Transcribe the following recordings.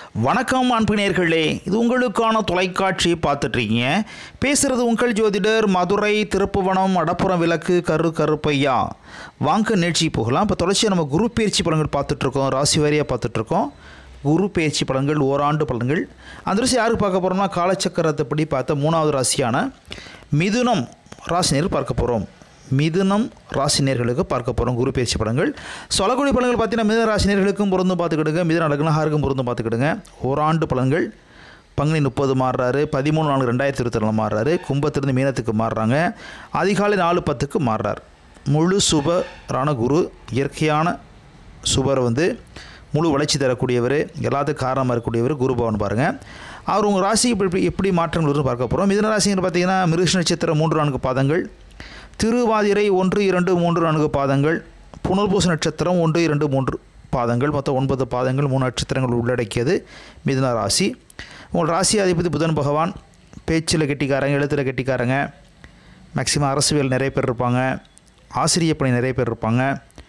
வணக்கம் அன்பு நேயர்களே இது உங்களுக்கான தொலைக்காட்சி பார்த்துட்ருக்கீங்க பேசுகிறது உங்கள் ஜோதிடர் மதுரை திருப்புவனம் அடப்புறம் விளக்கு கரு கருப்பையா வாங்க நிகழ்ச்சி போகலாம் இப்போ தொடர்ச்சியாக நம்ம குரு பயிற்சி பலன்கள் பார்த்துட்ருக்கோம் ராசி வாரியாக பார்த்துட்ருக்கோம் குரு பயிற்சி பலன்கள் ஓராண்டு பலன்கள் அந்த ராசி யாருக்கு பார்க்க போகிறோம்னா காலச்சக்கரத்தைப்படி பார்த்த மூணாவது ராசியான மிதுனம் ராசினியர் பார்க்க போகிறோம் மிதுனம் ராசினியர்களுக்கு பார்க்க போகிறோம் குரு பயிற்சி பலன்கள் சொல்லக்கூடிய பலன்கள் பார்த்தீங்கன்னா மிதுன ராசினியர்களுக்கும் பொருந்தும் பார்த்துக்கிடுங்க மிதுன லக்னஹாருக்கும் பொருந்தும் பார்த்துக்கிடுங்க ஓராண்டு பலன்கள் பங்குனி முப்பது மாறுறாரு பதிமூணு நாலு ரெண்டாயிரத்தி இருபத்தி ரெண்டில் மாறுறாரு கும்பத்திலிருந்து மீனத்துக்கு மாறுறாங்க அதிகாலை நாலு பத்துக்கு மாறுறார் முழு சுபரான குரு இயற்கையான சுபர் வந்து முழு வளர்ச்சி தரக்கூடியவர் எல்லாத்துக்கும் காரணமாக இருக்கக்கூடியவர் குரு பவன் பாருங்கள் அவர் உங்கள் ராசி இப்படி எப்படி மாற்றங்கள் வரும்னு பார்க்க போகிறோம் மிதுன ராசின்னு பார்த்தீங்கன்னா மிருஷ நட்சத்திரம் மூன்று நான்கு பாதங்கள் திருவாதிரை ஒன்று இரண்டு மூன்று நான்கு பாதங்கள் புனர்பூச நட்சத்திரம் ஒன்று இரண்டு மூன்று பாதங்கள் மொத்தம் ஒன்பது பாதங்கள் மூணு நட்சத்திரங்கள் உள்ளடக்கியது மிதுன ராசி உங்கள் ராசி அதிபதி புதன் பகவான் பேச்சில் கெட்டிக்காரங்க எழுத்தில் கெட்டிக்காரங்க மேக்சிமம் அரசு வேலை நிறைய பேர் இருப்பாங்க ஆசிரியர் பணி நிறைய பேர் இருப்பாங்க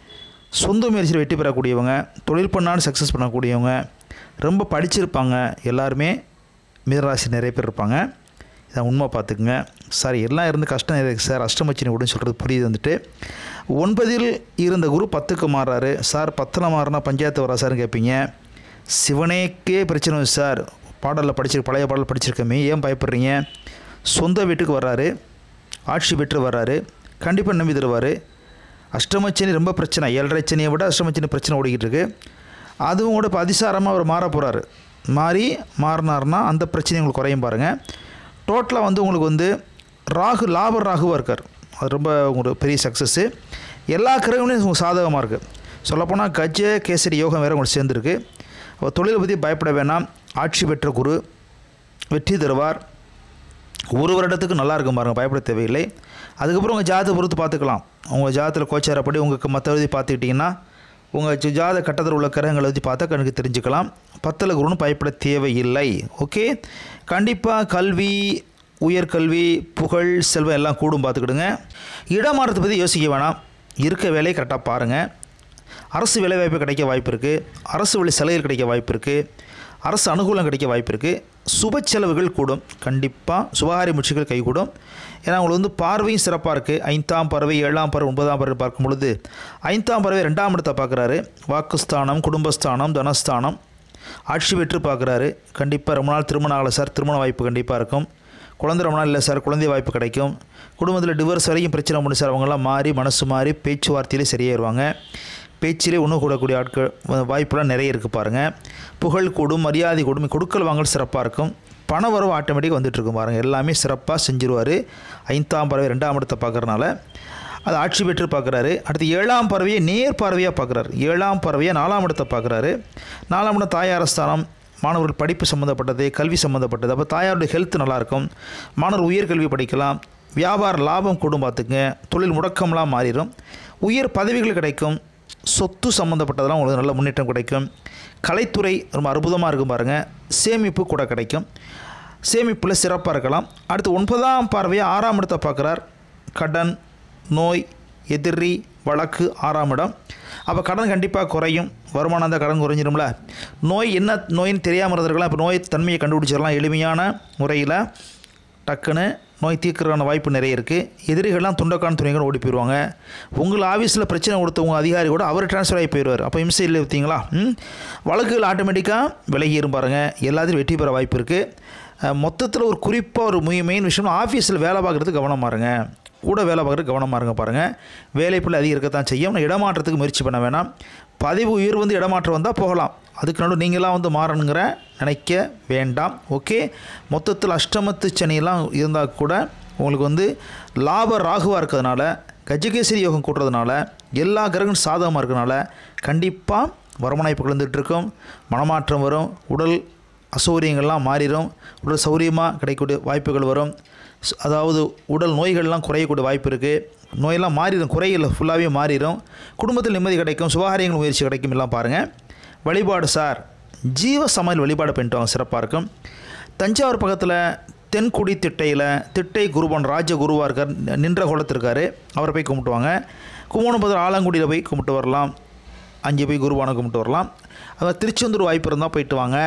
சொந்த முயற்சியில் வெற்றி பெறக்கூடியவங்க தொழில் பண்ணாலும் சக்ஸஸ் பண்ணக்கூடியவங்க ரொம்ப படிச்சிருப்பாங்க எல்லாருமே மிதராசி நிறைய பேர் இருப்பாங்க இதை உண்மை பார்த்துக்குங்க சார் எல்லாம் இருந்து கஷ்டம் இருக்குது சார் அஷ்டமச்சினி விடுன்னு சொல்கிறது புரியுது வந்துட்டு ஒன்பதில் இருந்த குரு பத்துக்கு மாறுறாரு சார் பத்தில் மாறினா பஞ்சாயத்து வரா சார்னு கேட்பீங்க சிவனேக்கே பிரச்சனை இல்லை சார் பாடலில் படிச்சிரு பழைய பாடல் படிச்சிருக்கமே ஏன் பயப்படுறீங்க சொந்த வீட்டுக்கு வர்றாரு ஆட்சி பெற்று வர்றாரு கண்டிப்பாக நம்பி தருவார் அஷ்டமச்சனி ரொம்ப பிரச்சனை ஏழரை சனியை விட அஷ்டமச்சனி பிரச்சனை ஓடிக்கிட்டு இருக்கு அதுவும் கூட இப்போ அதிசாரமாக அவர் மாற போகிறாரு மாறி மாறினார்னா அந்த பிரச்சனை உங்களுக்கு குறையும் பாருங்கள் டோட்டலாக வந்து உங்களுக்கு வந்து ராகு லாப ராகுவாக இருக்கார் அது ரொம்ப உங்களுக்கு பெரிய சக்ஸஸ்ஸு எல்லா கிரகங்களையும் உங்களுக்கு சாதகமாக இருக்குது சொல்லப்போனால் கஜ கேசரி யோகம் வேறு உங்களுக்கு சேர்ந்துருக்கு அப்போ தொழிலை பற்றி பயப்பட வேணாம் ஆட்சி பெற்ற குரு வெற்றி தருவார் ஒரு வருடத்துக்கு நல்லா இருக்கும் பாருங்கள் பயப்பட தேவையில்லை அதுக்கப்புறம் உங்கள் ஜாதத்தை பொறுத்து பார்த்துக்கலாம் உங்கள் ஜாதத்தில் கோச்சாரப்படி உங்களுக்கு மற்ற எழுதி பார்த்துக்கிட்டிங்கன்னா உங்கள் ஜாத கட்டத்தில் உள்ள கிரகங்களை எழுதி பார்த்தா கணக்கு தெரிஞ்சுக்கலாம் பத்தில் குருன்னு பயப்பட தேவையில்லை ஓகே கண்டிப்பாக கல்வி உயர்கல்வி புகழ் செல்வம் எல்லாம் கூடும் பார்த்துக்கிடுங்க இடமாற்றத்தை பற்றி யோசிக்க வேணாம் இருக்க வேலையை கரெக்டாக பாருங்கள் அரசு வேலைவாய்ப்பு கிடைக்க வாய்ப்பு இருக்குது அரசு வழி சலுகைகள் கிடைக்க வாய்ப்பு இருக்குது அரசு அனுகூலம் கிடைக்க வாய்ப்பு இருக்குது சுப செலவுகள் கூடும் கண்டிப்பாக சுபகாரி முயற்சிகள் கைகூடும் ஏன்னா உங்களுக்கு வந்து பார்வையும் சிறப்பாக இருக்குது ஐந்தாம் பறவை ஏழாம் பறவை ஒன்பதாம் பறவை பார்க்கும் பொழுது ஐந்தாம் பறவை ரெண்டாம் இடத்தை பார்க்குறாரு வாக்குஸ்தானம் குடும்பஸ்தானம் தனஸ்தானம் ஆட்சி பெற்று பார்க்குறாரு கண்டிப்பாக ரொம்ப நாள் திருமணம் ஆகலை சார் திருமண வாய்ப்பு கண்டிப்பாக இருக்கும் குழந்தை ரொம்ப நாள் இல்லை சார் குழந்தை வாய்ப்பு கிடைக்கும் குடும்பத்தில் டிவோர்ஸ் வரைக்கும் பிரச்சனை பண்ணி சார் அவங்களாம் மாறி மனசு மாறி பேச்சுவார்த்தையிலே சரியாயிருவாங்க பேச்சிலே ஒன்று கூடக்கூடிய ஆட்கள் வாய்ப்புலாம் நிறைய இருக்குது பாருங்கள் புகழ் கூடும் மரியாதை கூடும் கொடுக்கல் வாங்கல் சிறப்பாக இருக்கும் பண வரவு ஆட்டோமேட்டிக்காக வந்துட்டுருக்கும் பாருங்கள் எல்லாமே சிறப்பாக செஞ்சுருவார் ஐந்தாம் பறவை ரெண்டாம் இடத்தை பார்க்குறனால அது ஆட்சி பெற்று பார்க்குறாரு அடுத்து ஏழாம் பறவையை நேர் பார்வையாக பார்க்குறாரு ஏழாம் பறவையை நாலாம் இடத்தை பார்க்குறாரு நாலாம் இடம் தாயாரஸ்தானம் மாணவர்கள் படிப்பு சம்மந்தப்பட்டது கல்வி சம்மந்தப்பட்டது அப்போ தாயாருடைய ஹெல்த் நல்லாயிருக்கும் மாணவர் உயர்கல்வி படிக்கலாம் வியாபார லாபம் கூடும் பார்த்துக்குங்க தொழில் முடக்கம்லாம் மாறிடும் உயர் பதவிகள் கிடைக்கும் சொத்து சம்மந்தப்பட்டதெல்லாம் உங்களுக்கு நல்ல முன்னேற்றம் கிடைக்கும் கலைத்துறை ரொம்ப அற்புதமாக இருக்கும் பாருங்கள் சேமிப்பு கூட கிடைக்கும் சேமிப்பில் சிறப்பாக இருக்கலாம் அடுத்து ஒன்பதாம் பார்வையாக ஆறாம் இடத்தை பார்க்குறார் கடன் நோய் எதிரி வழக்கு ஆறாம் இடம் அப்போ கடன் கண்டிப்பாக குறையும் வருமானம் தான் கடன் குறைஞ்சிரும்ல நோய் என்ன நோயின்னு தெரியாமல் இருந்திருக்கலாம் இப்போ நோய் தன்மையை கண்டுபிடிச்சிடலாம் எளிமையான முறையில் டக்குன்னு நோய் தீர்க்கறதுக்கான வாய்ப்பு நிறைய இருக்குது எதிரிகள்லாம் துண்டக்கான துணிகள் ஓடி போயிடுவாங்க உங்கள் ஆஃபீஸில் பிரச்சனை கொடுத்தவங்க அதிகாரி கூட அவர் ட்ரான்ஸ்ஃபர் ஆகி போயிடுவார் அப்போ இம்சை இல்லை பார்த்தீங்களா ம் வழக்குகள் ஆட்டோமேட்டிக்காக விலகிரும் பாருங்கள் எல்லாத்தையும் வெற்றி பெற வாய்ப்பு இருக்குது மொத்தத்தில் ஒரு குறிப்பாக ஒரு முய மெயின் விஷயம் ஆஃபீஸில் வேலை பார்க்குறதுக்கு கவனமாக இருங்க கூட வேலை பார்க்குறதுக்கு கவனமாக இருங்க பாருங்கள் வேலைப்பில் அதிகம் இருக்கத்தான் செய்யும் இடமாற்றத்துக்கு முயற்சி பண்ண வேணாம் பதவி உயர்வு வந்து இடமாற்றம் வந்தால் போகலாம் அதுக்கு நடுவு நீங்களாம் வந்து மாறணுங்கிற நினைக்க வேண்டாம் ஓகே மொத்தத்தில் அஷ்டமத்து சனியெல்லாம் இருந்தால் கூட உங்களுக்கு வந்து லாப ராகுவாக இருக்கிறதுனால கஜகேசரி யோகம் கூட்டுறதுனால எல்லா கிரகங்களும் சாதகமாக இருக்கிறதுனால கண்டிப்பாக வருமானாய்ப்புகள் வந்துட்டு இருக்கும் மனமாற்றம் வரும் உடல் அசௌகரியங்கள்லாம் மாறிடும் உடல் சௌரியமாக கிடைக்கக்கூடிய வாய்ப்புகள் வரும் ஸ்- அதாவது உடல் நோய்கள்லாம் குறையக்கூடிய வாய்ப்பு இருக்குது நோயெல்லாம் மாறிடும் குறையில்லை ஃபுல்லாகவே மாறிடும் குடும்பத்தில் நிம்மதி கிடைக்கும் சுகாரியங்கள் முயற்சி கிடைக்கும் எல்லாம் பாருங்கள் வழிபாடு சார் ஜீவ சமையல் வழிபாடு பண்ணிட்டு வாங்க சிறப்பாக இருக்கும் தஞ்சாவூர் பக்கத்தில் தென்குடி திட்டையில் திட்டை குருபன் ராஜ குருவாக இருக்கார் நின்ற குளத்து இருக்கார் அவரை போய் கும்பிட்டுவாங்க கும்போணபுரம் ஆலங்குடியில் போய் கும்பிட்டு வரலாம் அங்கே போய் குருவானை கும்பிட்டு வரலாம் அது திருச்செந்தூர் வாய்ப்பு இருந்தால் போயிட்டு வாங்க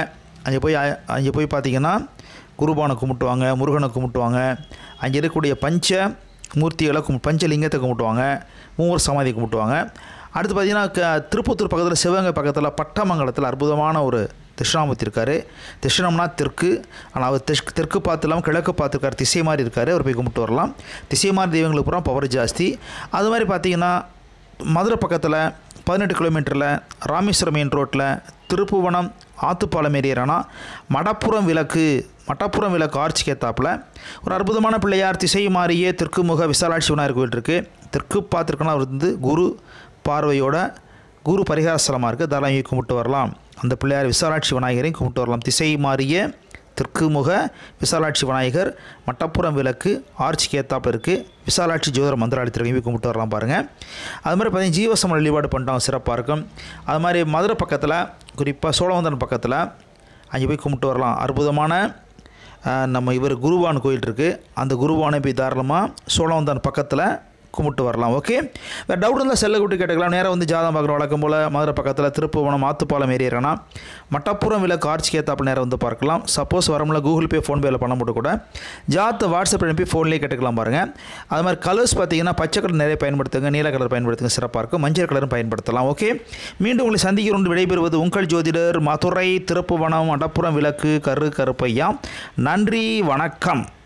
அங்கே போய் அ- அங்கே போய் பார்த்தீங்கன்னா குருபானை கும்பிட்டுவாங்க முருகனை கும்பிட்டுவாங்க அங்கே இருக்கக்கூடிய பஞ்ச மூர்த்திகளை கும் பஞ்சலிங்கத்தை கும்பிட்டுவாங்க மூவர் சமாதி கும்பிட்டுவாங்க அடுத்து பார்த்தீங்கன்னா க திருப்பத்தூர் பக்கத்தில் சிவகங்கை பக்கத்தில் பட்டமங்கலத்தில் அற்புதமான ஒரு தட்சிணாமூர்த்தி இருக்கார் தட்சிணம்னா தெற்கு ஆனால் அவர் தெற்கு தெற்கு பார்த்து இல்லாமல் கிழக்கு பார்த்துருக்கார் திசை மாதிரி இருக்கார் அவர் போய் கும்பிட்டு வரலாம் திசை மாதிரி தெய்வங்களுக்கு பூரா பவர் ஜாஸ்தி அது மாதிரி பார்த்தீங்கன்னா மதுரை பக்கத்தில் பதினெட்டு கிலோமீட்டரில் ராமேஸ்வரம் மெயின் ரோட்டில் திருப்புவனம் ஆத்துப்பாலம் ஏரியானா மடப்புறம் விளக்கு மடப்புறம் விளக்கு ஆர்ச்சிக்கு ஏத்தாப்புல ஒரு அற்புதமான பிள்ளையார் திசை மாறியே தெற்கு முக விசாலாட்சி விநாயகர் கோயில் இருக்குது தெற்கு பார்த்துருக்கோன்னா அவர் வந்து குரு பார்வையோட குரு பரிகாரஸ்தலமாக இருக்குது அதெல்லாம் இங்கே கும்பிட்டு வரலாம் அந்த பிள்ளையார் விசாலாட்சி விநாயகரையும் கும்பிட்டு வரலாம் திசை மாறிய தெற்கு முக விசாலாட்சி விநாயகர் மட்டப்புறம் விளக்கு ஆர்ச்சிக்கு ஏத்தாப்புல இருக்குது விசாலாட்சி ஜோதிர மந்திராலயத்திற்கு போய் கும்பிட்டு வரலாம் பாருங்கள் அது மாதிரி பார்த்தீங்கன்னா ஜீவசம வழிபாடு பண்ணிட்டாங்க சிறப்பாக இருக்கும் அது மாதிரி மதுரை பக்கத்தில் குறிப்பாக சோழவந்தன் பக்கத்தில் அங்கே போய் கும்பிட்டு வரலாம் அற்புதமான அஹ், நம்ம இவர் குருவான் கோயில் இருக்குது அந்த குருவானை போய் தாராளமாக சோழவந்தான் பக்கத்தில் கும்பிட்டு வரலாம் ஓகே வேறு டவுட் இருந்தால் செல்ல விட்டு கேட்டுக்கலாம் நேராக வந்து ஜாதகம் பார்க்குற வழக்கம் போல் மதுரை பக்கத்தில் திருப்புவனம் ஆத்துப்பாலம் ஏரியானா மட்டப்புறம் விலை கார்ச்சிக்கு ஏத்தாப்பில் நேரம் வந்து பார்க்கலாம் சப்போஸ் வரமுல கூகுள் பே ஃபோன்பேயில் பண்ண மட்டும் கூட ஜாத்தை வாட்ஸ்அப் அனுப்பி ஃபோன்லேயே கேட்டுக்கலாம் பாருங்கள் அது மாதிரி கலர்ஸ் பார்த்தீங்கன்னா பச்சை கலர் நிறைய பயன்படுத்துங்க நீல கலர் பயன்படுத்துங்க சிறப்பாக இருக்கும் மஞ்சள் கலரும் பயன்படுத்தலாம் ஓகே மீண்டும் உங்களை சந்திக்கிறோம் விடைபெறுவது உங்கள் ஜோதிடர் மதுரை திருப்புவனம் மடப்புறம் விளக்கு கரு கருப்பையா நன்றி வணக்கம்